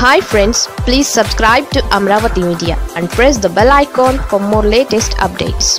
hi friends please subscribe to Amaravati media and press the bell icon for more latest updates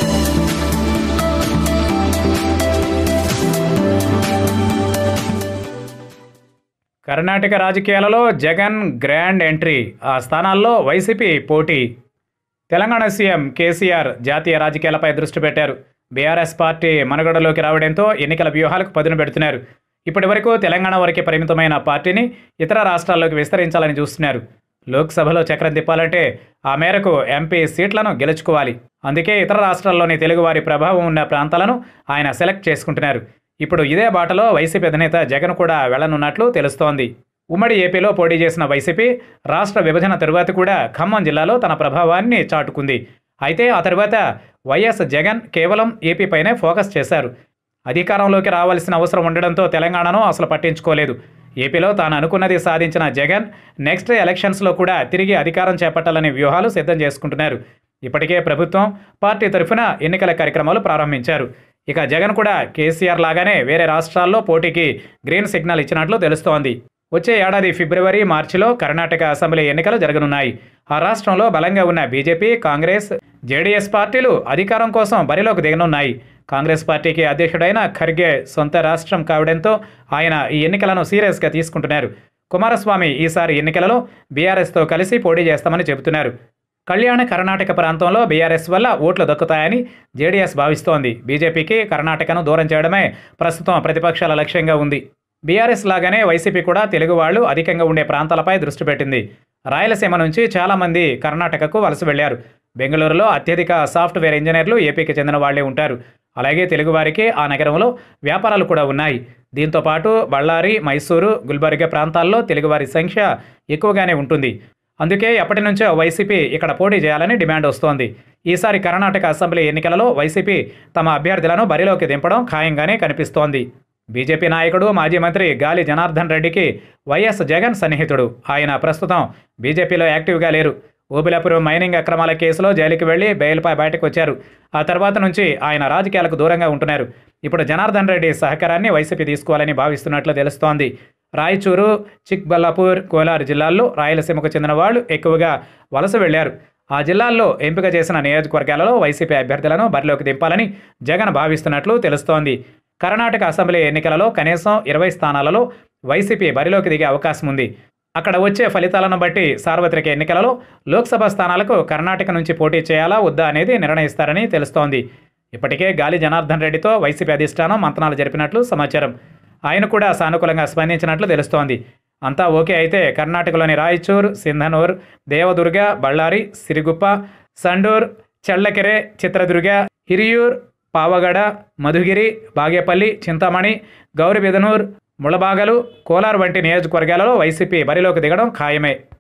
Karnataka రాజకీయాలలో Jagan grand entry ఆ స్థానాల్లో YCP పోటీ Telangana CM KCR జాతీయ రాజకీయాలపై దృష్టి పెట్టారు బీఆర్ఎస్ పార్టీ మనుగడలోకి రావడంతో ఎన్నికల వ్యూహాలకు పదును పెడుతున్నారు ఇప్పటి వరకు తెలంగాణ వరకే పరిమితమైన పార్టీని ఇతర రాష్ట్రాల్లోకి విస్తరించాలని చూస్తున్నారు లోక్సభలో చక్రం తిప్పాలంటే ఆ మేరకు ఎంపీ సీట్లను గెలుచుకోవాలి అందుకే ఇతర రాష్ట్రాల్లోని తెలుగువారి ప్రభావం ఉన్న ప్రాంతాలను ఆయన సెలెక్ట్ చేసుకుంటున్నారు ఇప్పుడు ఇదే బాటలో వైసీపీ అధినేత జగన్ కూడా వెళ్లనున్నట్లు తెలుస్తోంది ఉమ్మడి ఏపీలో పోటీ చేసిన వైసీపీ రాష్ట్ర విభజన తరువాత కూడా ఖమ్మం జిల్లాలో తన ప్రభావాన్ని చాటుకుంది అయితే ఆ తరువాత వైఎస్ జగన్ కేవలం ఏపీపైనే ఫోకస్ చేశారు అధికారంలోకి రావాల్సిన అవసరం ఉండడంతో తెలంగాణను అసలు పట్టించుకోలేదు ఏపీలో తాను అనుకున్నది సాధించిన జగన్ నెక్స్ట్ ఎలక్షన్స్లో కూడా తిరిగి అధికారం చేపట్టాలనే వ్యూహాలు సిద్ధం చేసుకుంటున్నారు ఇప్పటికే ప్రభుత్వం పార్టీ తరఫున ఎన్నికల కార్యక్రమాలు ప్రారంభించారు ఇక జగన్ కూడా కేసీఆర్ లాగానే వేరే రాష్ట్రాల్లో పోటీకి గ్రీన్ సిగ్నల్ ఇచ్చినట్లు తెలుస్తోంది వచ్చే ఏడాది ఫిబ్రవరి మార్చిలో కర్ణాటక అసెంబ్లీ ఎన్నికలు జరగనున్నాయి ఆ రాష్ట్రంలో బలంగా ఉన్న బీజేపీ కాంగ్రెస్ జేడీఎస్ పార్టీలు అధికారం కోసం బరిలోకి దిగనున్నాయి కాంగ్రెస్ పార్టీకి అధ్యక్షుడైన ఖర్గే సొంత రాష్ట్రం కావడంతో ఆయన ఈ ఎన్నికలను సీరియస్గా తీసుకుంటున్నారు కుమారస్వామి ఈసారి ఎన్నికలలో బీఆర్ఎస్తో కలిసి పోటీ చేస్తామని చెబుతున్నారు కళ్యాణ కర్ణాటక ప్రాంతంలో బీఆర్ఎస్ వల్ల ఓట్లు దక్కుతాయని జేడీఎస్ భావిస్తోంది బీజేపీకి కర్ణాటకను దూరం చేయడమే ప్రస్తుతం ప్రతిపక్షాల లక్ష్యంగా ఉంది బీఆర్ఎస్ లాగానే వైసీపీ కూడా తెలుగు వాళ్ళు అధికంగా ఉండే ప్రాంతాలపై దృష్టి పెట్టింది రాయలసీమ నుంచి చాలామంది కర్ణాటకకు వలస వెళ్లారు బెంగళూరులో అత్యధిక సాఫ్ట్వేర్ ఇంజనీర్లు ఏపీకి చెందిన వాళ్లే ఉంటారు అలాగే తెలుగువారికి ఆ నగరంలో వ్యాపారాలు కూడా ఉన్నాయి దీంతో పాటు బళ్ళారి మైసూరు గుల్బర్గా ప్రాంతాల్లో తెలుగువారి సంఖ్య ఎక్కువగానే ఉంటుంది అందుకే ఎప్పటి నుంచో వైసీపీ ఇక్కడ పోటీ చేయాలని డిమాండ్ వస్తోంది ఈసారి కర్ణాటక అసెంబ్లీ ఎన్నికలలో వైసీపీ తమ అభ్యర్థులను బరిలోకి దింపడం ఖాయంగానే కనిపిస్తోంది బీజేపీ నాయకుడు మాజీ మంత్రి గాలి జనార్దన్ రెడ్డికి వైఎస్ జగన్ సన్నిహితుడు ఆయన ప్రస్తుతం బీజేపీలో యాక్టివ్గా లేరు ఓబిలాపురం మైనింగ్ అక్రమాల కేసులో జైలుకి వెళ్లి బెయిల్పై బయటకు వచ్చారు ఆ తర్వాత నుంచి ఆయన రాజకీయాలకు దూరంగా ఉంటున్నారు ఇప్పుడు జనార్దన్ రెడ్డి సహకారాన్ని వైసీపీ తీసుకోవాలని భావిస్తున్నట్లు తెలుస్తోంది రాయచూరు చిక్బల్లాపూర్ కోలార్ జిల్లాల్లో రాయలసీమకు చెందిన వాళ్ళు ఎక్కువగా వలస వెళ్లారు ఆ జిల్లాల్లో ఎంపిక చేసిన నియోజకవర్గాలలో వైసీపీ అభ్యర్థులను బరిలోకి దింపాలని జగన్ భావిస్తున్నట్లు తెలుస్తోంది కర్ణాటక అసెంబ్లీ ఎన్నికలలో కనీసం ఇరవై స్థానాలలో వైసీపీ బరిలోకి దిగే అవకాశం ఉంది అక్కడ వచ్చే ఫలితాలను బట్టి సార్వత్రిక ఎన్నికలలో లోక్సభ స్థానాలకు కర్ణాటక నుంచి పోటీ చేయాలా వద్దా అనేది నిర్ణయిస్తారని తెలుస్తోంది ఇప్పటికే గాలి జనార్దన్ రెడ్డితో వైసీపీ అధిష్టానం మంతనాలు జరిపినట్లు సమాచారం ఆయన కూడా సానుకూలంగా స్పందించినట్లు తెలుస్తోంది అంతా ఓకే అయితే కర్ణాటకలోని రాయచూర్ సింధనూర్ దేవదుర్గ బళ్ళారి సిరిగుప్ప సండూర్ చల్లకెరె చిత్రదుర్గ హిరియూర్ పావగడ మధుగిరి బాగేపల్లి చింతామణి గౌరిబిదనూర్ ముళబాగలు కోలార్ వంటి నియోజకవర్గాలలో వైసీపీ బరిలోకి దిగడం ఖాయమే